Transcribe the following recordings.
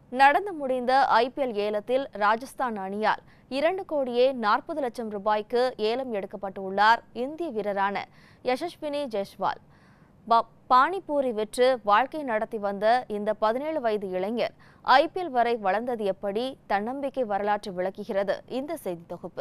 நடந்து முடிந்த ஐபிஎல் ஏலத்தில் ராஜஸ்தான் அணியால் இரண்டு கோடியே நாற்பது லட்சம் ரூபாய்க்கு ஏலம் எடுக்கப்பட்டுள்ளார் இந்திய வீரரான யசஸ்வினி ஜெய்ஸ்வால் ப- பானிபூரி விற்று வாழ்க்கை நடத்தி வந்த இந்த பதினேழு வயது இளைஞர் ஐபிஎல் வரை வளர்ந்தது எப்படி தன்னம்பிக்கை வரலாற்று விளக்குகிறது இந்த செய்தி தொகுப்பு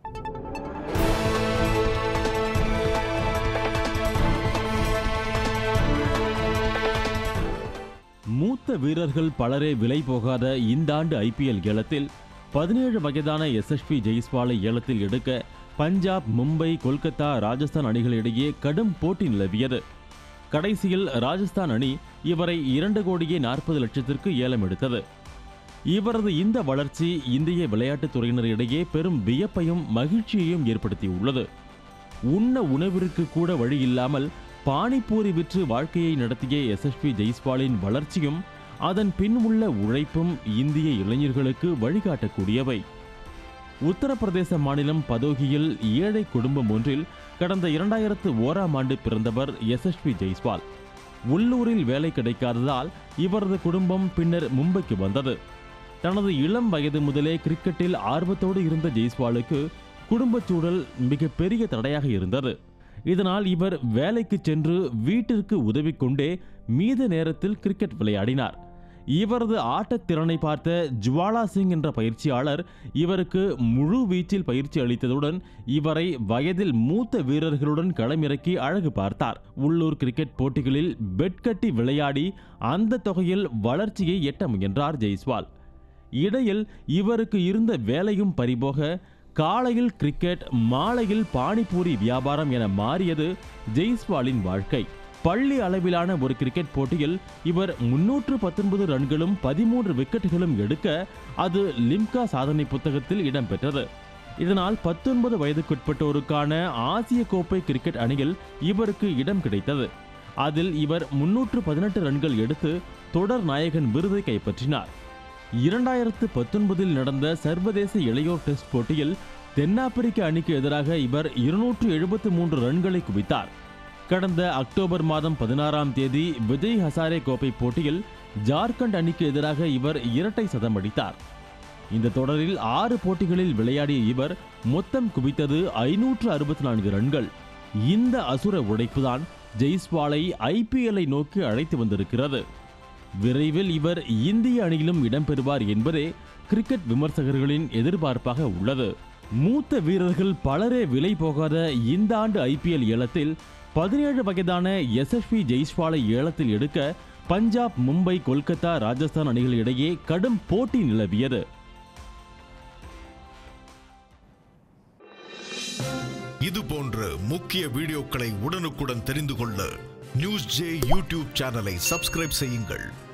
மூத்த வீரர்கள் பலரே விலை போகாத இந்த ஆண்டு ஐபிஎல் ஏலத்தில் பதினேழு வயதான எஸ்எஸ்பி ஜெய்ஸ்வாலை ஏலத்தில் எடுக்க பஞ்சாப் மும்பை கொல்கத்தா ராஜஸ்தான் அணிகளிடையே கடும் போட்டி நிலவியது கடைசியில் ராஜஸ்தான் அணி இவரை இரண்டு கோடியே நாற்பது லட்சத்திற்கு ஏலம் எடுத்தது இவரது இந்த வளர்ச்சி இந்திய விளையாட்டுத் துறையினரிடையே பெரும் வியப்பையும் மகிழ்ச்சியையும் ஏற்படுத்தியுள்ளது உண்ண உணவிற்கு கூட வழி இல்லாமல் பானிபூரி விற்று வாழ்க்கையை நடத்திய எஸ்எஸ்பி ஜெய்ஸ்வாலின் வளர்ச்சியும் அதன் பின் உள்ள உழைப்பும் இந்திய இளைஞர்களுக்கு வழிகாட்டக்கூடியவை உத்தரப்பிரதேச மாநிலம் பதோகியில் ஏழை குடும்பம் ஒன்றில் கடந்த இரண்டாயிரத்து ஓராம் ஆண்டு பிறந்தவர் எஸ்எஸ்பி ஜெய்ஸ்வால் உள்ளூரில் வேலை கிடைக்காததால் இவரது குடும்பம் பின்னர் மும்பைக்கு வந்தது தனது இளம் வயது முதலே கிரிக்கெட்டில் ஆர்வத்தோடு இருந்த ஜெய்ஸ்வாலுக்கு குடும்பச் சூழல் மிக பெரிய தடையாக இருந்தது இதனால் இவர் வேலைக்கு சென்று வீட்டிற்கு உதவி கொண்டே மீத நேரத்தில் கிரிக்கெட் விளையாடினார் இவரது ஆட்டத் திறனை பார்த்த ஜுவாலா சிங் என்ற பயிற்சியாளர் இவருக்கு முழு வீச்சில் பயிற்சி அளித்ததுடன் இவரை வயதில் மூத்த வீரர்களுடன் களமிறக்கி அழகு பார்த்தார் உள்ளூர் கிரிக்கெட் போட்டிகளில் பெட் கட்டி விளையாடி அந்த தொகையில் வளர்ச்சியை எட்ட முயன்றார் ஜெய்ஸ்வால் இடையில் இவருக்கு இருந்த வேலையும் பறிபோக காலையில் கிரிக்கெட் மாலையில் பானிபூரி வியாபாரம் என மாறியது ஜெய்ஸ்வாலின் வாழ்க்கை பள்ளி அளவிலான ஒரு கிரிக்கெட் போட்டியில் இவர் முன்னூற்று பத்தொன்பது ரன்களும் பதிமூன்று விக்கெட்டுகளும் எடுக்க அது லிம்கா சாதனை புத்தகத்தில் இடம்பெற்றது இதனால் பத்தொன்பது வயதுக்குட்பட்டோருக்கான ஆசிய கோப்பை கிரிக்கெட் அணியில் இவருக்கு இடம் கிடைத்தது அதில் இவர் முன்னூற்று பதினெட்டு ரன்கள் எடுத்து தொடர் நாயகன் விருதை கைப்பற்றினார் இரண்டாயிரத்து பத்தொன்பதில் நடந்த சர்வதேச இளையோர் டெஸ்ட் போட்டியில் தென்னாப்பிரிக்க அணிக்கு எதிராக இவர் இருநூற்று எழுபத்து மூன்று ரன்களை குவித்தார் கடந்த அக்டோபர் மாதம் பதினாறாம் தேதி விஜய் ஹசாரே கோப்பை போட்டியில் ஜார்க்கண்ட் அணிக்கு எதிராக இவர் இரட்டை சதம் அடித்தார் இந்த தொடரில் ஆறு போட்டிகளில் விளையாடிய இவர் மொத்தம் குவித்தது ஐநூற்று அறுபத்தி நான்கு ரன்கள் இந்த அசுர உழைப்புதான் ஜெய்ஸ்வாலை ஐபிஎல்லை நோக்கி அழைத்து வந்திருக்கிறது விரைவில் இவர் இந்திய அணியிலும் இடம்பெறுவார் என்பதே கிரிக்கெட் விமர்சகர்களின் எதிர்பார்ப்பாக உள்ளது மூத்த வீரர்கள் பலரே விலை போகாத இந்த ஆண்டு ஐபிஎல் ஏலத்தில் பதினேழு வயதான எஸ்எஸ்பி ஜெய்ஸ்வாலை ஏலத்தில் எடுக்க பஞ்சாப் மும்பை கொல்கத்தா ராஜஸ்தான் அணிகளிடையே கடும் போட்டி நிலவியது இது போன்ற முக்கிய வீடியோக்களை உடனுக்குடன் தெரிந்து கொள்ள நியூஸ் ஜே யூடியூப் சேனலை சப்ஸ்கிரைப் செய்யுங்கள்